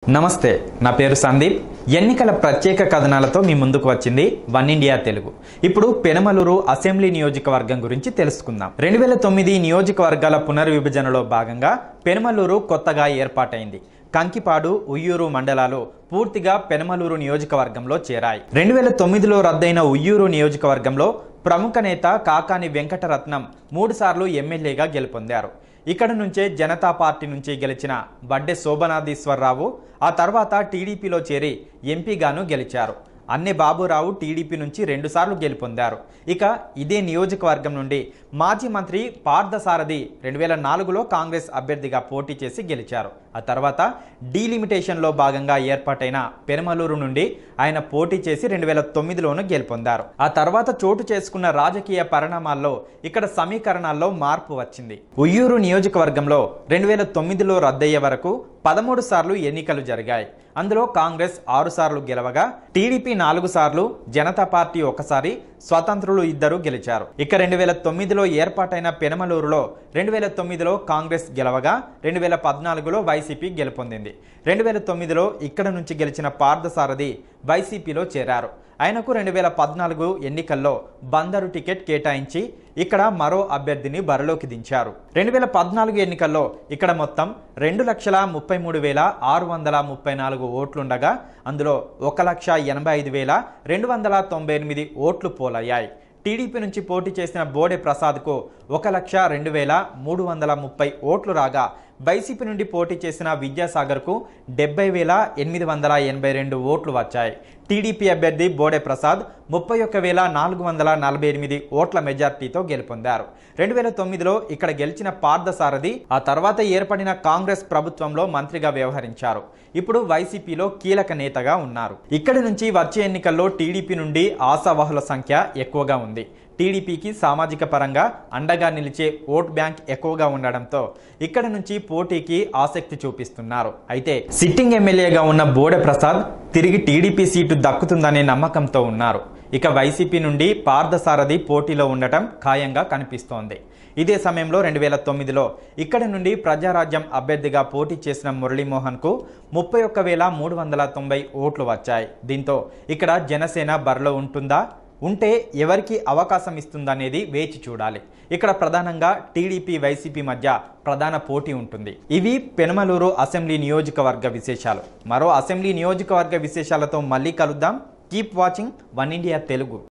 నమస్తే నా పేరు సందీప్ ఎన్నికల ప్రత్యేక కథనాలతో మీ ముందుకు వచ్చింది వన్ ఇండియా తెలుగు ఇప్పుడు పెనమలూరు అసెంబ్లీ నియోజకవర్గం గురించి తెలుసుకుందాం రెండు వేల తొమ్మిది నియోజకవర్గాల పునర్విభజనలో భాగంగా పెనమలూరు కొత్తగా ఏర్పాటైంది కంకిపాడు ఉయ్యూరు మండలాలు పూర్తిగా పెనమలూరు నియోజకవర్గంలో చేరాయి రెండు వేల తొమ్మిదిలో రద్దయిన ఉయ్యూరు నియోజకవర్గంలో ప్రముఖ నేత కాకాని వెంకటరత్నం మూడుసార్లు ఎమ్మెల్యేగా గెలుపొందారు ఇక్కడ నుంచే జనతా పార్టీ నుంచి గెలిచిన బడ్డె శోభనాధీశ్వరరావు ఆ తర్వాత టీడీపీలో చేరి ఎంపీగాను గెలిచారు అన్నె బాబురావు టీడీపీ నుంచి రెండుసార్లు గెలుపొందారు ఇక ఇదే నియోజకవర్గం నుండి మాజీ మంత్రి పార్థసారథి రెండు వేల నాలుగులో కాంగ్రెస్ అభ్యర్థిగా పోటీ చేసి గెలిచారు ఆ తర్వాత డీలిమిటేషన్లో భాగంగా ఏర్పాటైన పెరమలూరు నుండి ఆయన పోటీ చేసి రెండు వేల తొమ్మిదిలోనూ గెలుపొందారు ఆ తర్వాత చోటు చేసుకున్న రాజకీయ పరిణామాల్లో ఇక్కడ సమీకరణాల్లో మార్పు వచ్చింది ఉయ్యూరు నియోజకవర్గంలో రెండు వేల తొమ్మిదిలో రద్దయ్యే వరకు పదమూడు సార్లు ఎన్నికలు జరిగాయి అందులో కాంగ్రెస్ ఆరు సార్లు గెలవగా టీడీపీ నాలుగు సార్లు జనతా పార్టీ ఒకసారి స్వతంత్రులు ఇద్దరు గెలిచారు ఇక రెండు వేల తొమ్మిదిలో ఏర్పాటైన పెనమలూరులో రెండు వేల తొమ్మిదిలో కాంగ్రెస్ గెలవగా రెండు వేల పద్నాలుగులో వైసీపీ గెలుపొందింది రెండు వేల తొమ్మిదిలో ఇక్కడ నుంచి గెలిచిన పార్థసారథి వైసీపీలో చేరారు ఆయనకు రెండు వేల పద్నాలుగు ఎన్నికల్లో బందరు టికెట్ కేటాయించి ఇక్కడ మరో అభ్యర్థిని బరిలోకి దించారు రెండు వేల పద్నాలుగు ఎన్నికల్లో ఇక్కడ మొత్తం రెండు లక్షల ముప్పై మూడు వేల ఆరు వందల ముప్పై నాలుగు ఓట్లుండగా అందులో ఒక లక్ష ఎనభై ఐదు వేల రెండు వందల తొంభై ఎనిమిది ఓట్లు పోలయ్యాయి టీడీపీ నుంచి పోటీ చేసిన బోడే ప్రసాద్కు ఒక లక్ష రెండు వేల మూడు వందల ముప్పై ఓట్లు రాగా వైసీపీ నుండి పోటీ చేసిన విద్యాసాగర్కు డెబ్బై వేల ఎనిమిది వందల ఎనభై రెండు ఓట్లు వచ్చాయి టీడీపీ అభ్యర్థి బోడే ప్రసాద్ ముప్పై ఒక్క వేల నాలుగు వందల నలభై ఎనిమిది ఓట్ల మెజార్టీతో గెలుపొందారు రెండు వేల తొమ్మిదిలో ఇక్కడ గెలిచిన పార్థసారథి ఆ తర్వాత ఏర్పడిన కాంగ్రెస్ ప్రభుత్వంలో మంత్రిగా వ్యవహరించారు ఇప్పుడు వైసీపీలో కీలక నేతగా ఉన్నారు ఇక్కడి నుంచి వచ్చే ఎన్నికల్లో టీడీపీ నుండి ఆశావహుల సంఖ్య ఎక్కువగా ఉంది టీడీపీకి సామాజిక పరంగా అండగా నిలిచే ఓట్ బ్యాంక్ ఎక్కువగా ఉండడంతో ఇక్కడ నుంచి పోటీకి ఆసక్తి చూపిస్తున్నారు అయితే సిట్టింగ్ ఎమ్మెల్యేగా ఉన్న బోడె ప్రసాద్ తిరిగి టీడీపీ సీటు దక్కుతుందనే నమ్మకంతో ఉన్నారు ఇక వైసీపీ నుండి పార్థసారథి పోటీలో ఉండటం ఖాయంగా కనిపిస్తోంది ఇదే సమయంలో రెండు వేల తొమ్మిదిలో ఇక్కడి నుండి ప్రజారాజ్యం అభ్యర్థిగా పోటీ చేసిన మురళీమోహన్కు ముప్పై ఒక్క వేల మూడు వందల తొంభై ఓట్లు వచ్చాయి దీంతో ఇక్కడ జనసేన బరిలో ఉంటుందా ఉంటే ఎవరికి అవకాశం ఇస్తుందనేది వేచి చూడాలి ఇక్కడ ప్రధానంగా టీడీపీ వైసీపీ మధ్య ప్రధాన పోటీ ఉంటుంది ఇవి పెనమలూరు అసెంబ్లీ నియోజకవర్గ విశేషాలు మరో అసెంబ్లీ నియోజకవర్గ విశేషాలతో మళ్ళీ కలుద్దాం keep watching one India Telugu